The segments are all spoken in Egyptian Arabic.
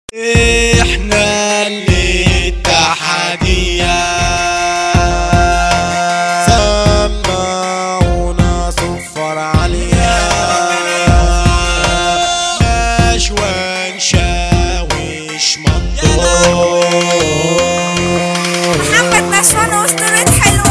احنا اللي اتحادية سمعونا صفر عالية نشوى نشاوش منطور محمد نشوان واسطورة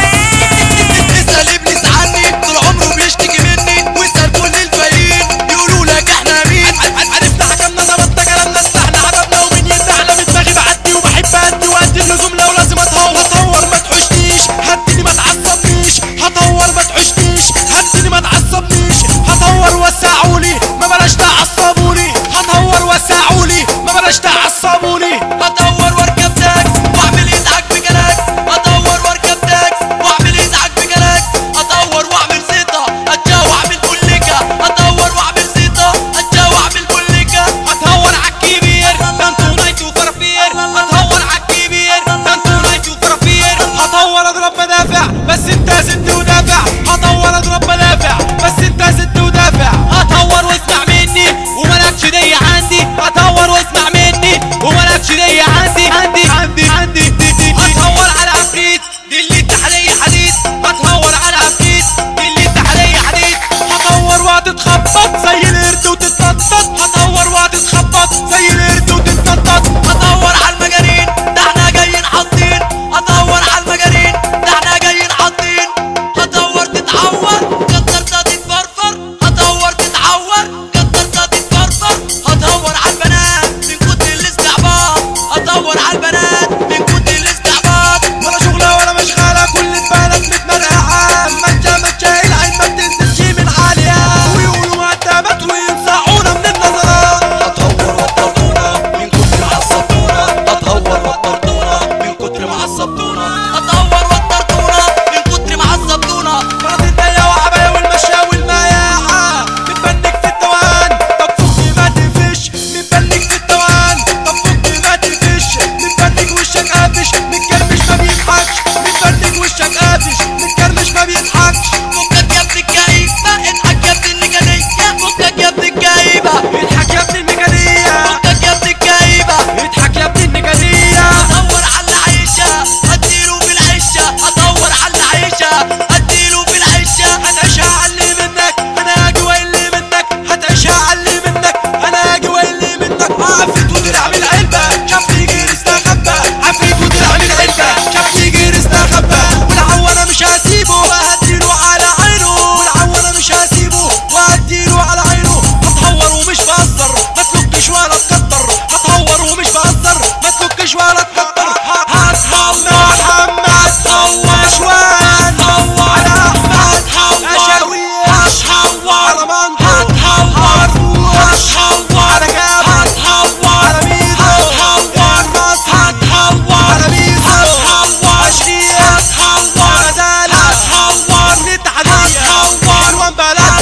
حلوان اسأل ابليس عني طول عمره بيشتكي مني واسأل كل الباقيين يقولوا لك احنا مين عرفنا حكمنا ظبطنا كلامنا احنا عرفنا ومين يمنعنا من دماغي بعدي وبحب ادي وادي اللزوم لو لازم اتهور هطور ما تحوشنيش هديني ما تعصبنيش هطور ما تحوشنيش هديني ما تعصبنيش هطور وسعولي ما بلاش تعصبوني هطور وسعولي ما بلاش تعصبوني هطور واركب تاكس واعمل ازعاج بجلاك هطور واركب تاكس واعمل ازعاج بجلاك هطور واعمل زيطه اتجا واعمل كلكه هطور واعمل زيطه اتجا واعمل كلكه هطور عالكبير ده انتوا نايتوا فرافير هطور عالكبير ده انتوا نايتوا فرافير هطور اضرب مدافع بس انت زدت ودافع هطور اضرب مدافع بس انت زدت ودافع هطور واسمع مني وملكش دي عندي هطور واسمع مني وملكش دي عندي عندي عندي عندي دي دي هطور على عفريت دي اللي التحلية حديد هتهور على عفريت دي اللي التحلية حديد هطور وهتتخبط زي القرد وتتنطط هطور وهتتخبط زي القرد وتتنطط هطور على المجانين ده احنا جايين حاطين هطور على المجانين ده احنا جايين حاطين هطور تتعور كتر تتفرفر هطور تتعور كتر تتفرفر هطور على البنات من كتر الاستعباط هطور على البنات من كتر الاستعباط ولا شغلة ولا مشغلة كل البلد متمرقعة مجا مجا العين ما بتنزلش من عالية ويقولوا مقدمات وينصحونا من النظرات هطور وترطونا من كتر ما عصبتونا هطور وترطونا من كتر ما عصبتونا هطور وترطونا من كتر ما عصبتونا فرض الدنيا وعباية والمشية والمياعة متبنك في التوان طب فوق ما تقفش متبنك في التوان طب فوق ما تقفش متبنك وشك قافش متكرمش ما بيضحكش متبنك وشك قافش متكرمش ما بيضحكش فكك يا ابن الكئيبة اضحك يا ابن النجدية فكك يا ابن الكئيبة اضحك يا ابن الميكانية فكك يا ابن الكئيبة اضحك يا ابن النجدية ادور على العيشة اديله في العيشة ادور على العيشة اديله في العيشة هتعيشها علي منك انا اجي واللي منك هتعيشها علي منك انا اجي واللي منك عفريت ودرع من علبة شاف يجي استخبى عفريت ودرع من علبة شاف يجي استخبى والعو انا مش هسيبه وهديله على عينه والعو انا مش هسيبه وهديله على عينه هتهور ومش بهزر ما تلقش ولا تكتر هتهور ومش بهزر ما تلقش ولا تكتر هتهور محمد هتهور شوان هتهور احمد هتهور هتهور على منطق هتهور هتهور على جابر هتهور على ميدو هتهور مصر هتهور على ميدو هتهور عشرين هتهور على زالة هتهور نتعدي هتهور وان بلد